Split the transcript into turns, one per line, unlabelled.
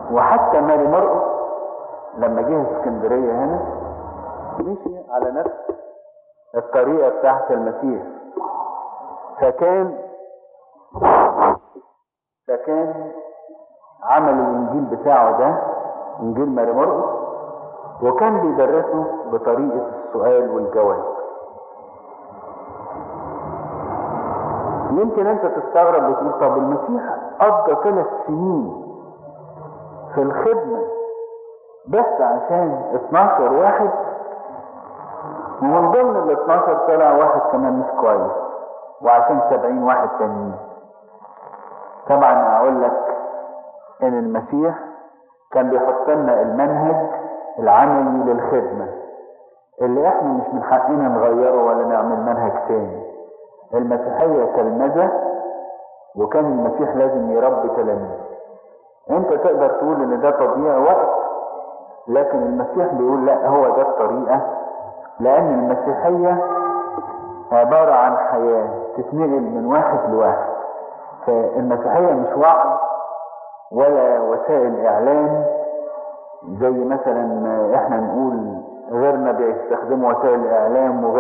وحتى ماري مرقس لما جه اسكندرية هنا مشي على نفس الطريقة بتاعت المسيح فكان فكان عمل الانجيل بتاعه ده انجيل ماري مرقس وكان بيدرسه بطريقة السؤال والجواب يمكن انت تستغرب وتقول طب المسيح قضى ثلاث سنين في الخدمة بس عشان 12 واحد ومن ضمن ال 12 طلع واحد كمان مش كويس وعشان 70 واحد تانيين طبعا اقول لك ان المسيح كان بيحط لنا المنهج العملي للخدمة اللي احنا مش من حقنا نغيره ولا نعمل منهج تاني المسيحية تلمذة وكان المسيح لازم يربي تلاميذ انت تقدر تقول ان ده تضييع وقت لكن المسيح بيقول لا هو ده الطريقة لان المسيحية عبارة عن حياة تتنقل من واحد لواحد فالمسيحية مش وعظ ولا وسائل اعلام زي مثلا احنا نقول غيرنا بيستخدموا وسائل الاعلام وغير